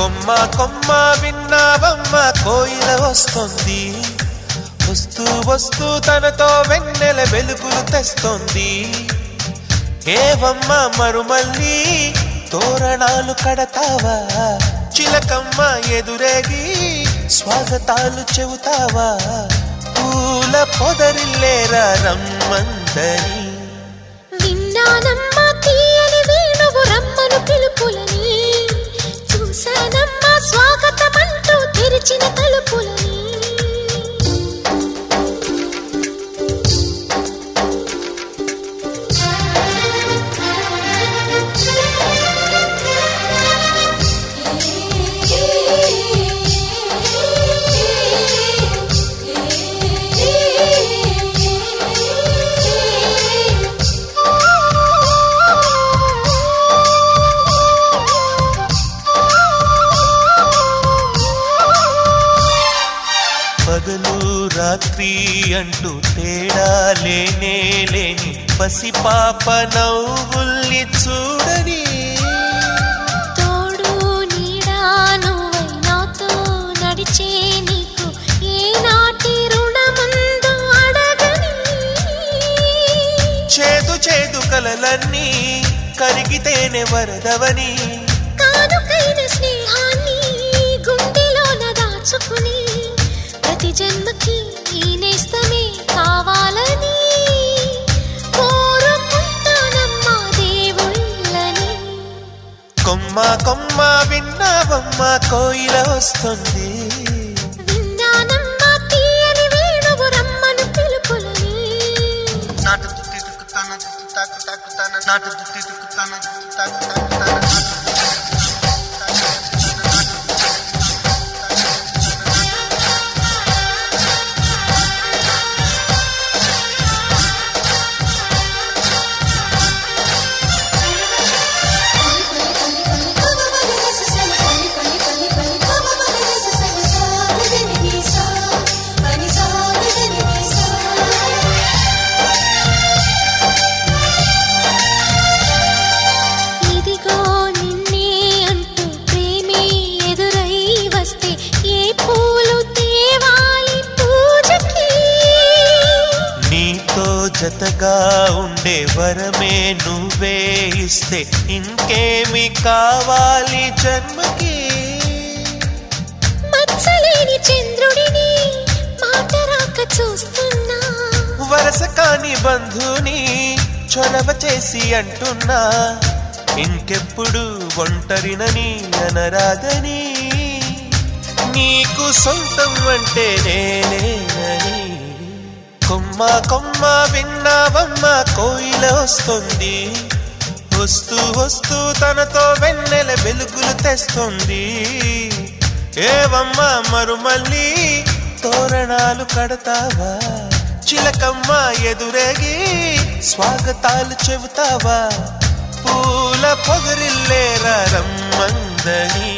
కొమ్మ కొమ్మ విన్నావమ్మ కోయిల వస్తుంది వస్తూ వస్తూ తనతో వెన్నెల వెలుగులు తెస్తుంది ఏవమ్మ మరుమల్లి తోరణాలు కడతావా చిలకమ్మ ఎదురేగి స్వాగతాలు చెబుతావా పూల పొదరిల్లేరా రమ్మందని విన్నానమ్మా తీయని వేణువు రమ్మను పిలుపులని చూశానమ్మా స్వాగతమంటూ తెరిచిన తలుపులని పగలు రాత్రి అంటూ తేడా లేనే లేని పసిపాప నవ్వుల్ని చూడని తోడు నీడా నువ్వై నాతో నడిచే నీకు ఏనాటి రుణముందో అడగని చేదు చేదు కలలన్నీ కరిగితేనే వరదవని కానుకైన స్నేహాన్ని గుండెలోన దాచుకుని ప్రతి జన్మకి ఈ నేస్తమే కావాలని కోరుకుంటానమ్మా దేవుళ్ళని కొమ్మ కొమ్మ విన్నావమ్మ కోయిల వస్తుంది విన్నానమ్మా తీయని వేణువు రమ్మను పిలుపులని నాటు దుత్తి తుక్కుతాన దుత్తు తాకు తాకుతాన నాటు దుత్తి తుక్కుతాన దుత్తు తాకు తాకుతాన నాటు ఇదిగో నిన్నే అంటూ ప్రేమే ఎదురై వస్తే ఏ పూలు తేవాలి పూజకి నీతో జతగా ఉండే వరమే నువ్వే ఇస్తే ఇంకేమి కావాలి జన్మకి మచ్చలేని చంద్రుడిని మాట రాక చూస్తున్నా వరస కాని బంధుని చొరవ చేసి అంటున్నా ఇంకెప్పుడు ఒంటరినని అనరాదని నీకు సొంతం అంటే నేనేనని కొమ్మ కొమ్మ విన్నావమ్మ కోయిల వస్తుంది వస్తూ వస్తూ తనతో వెన్నెల వెలుగులు తెస్తుంది ఏవమ్మ మరుమల్లి తోరణాలు కడతావా చిలకమ్మ ఎదురేగి స్వాగతాలు చెబుతావా పూల పొగరిల్లేరా రమ్మందని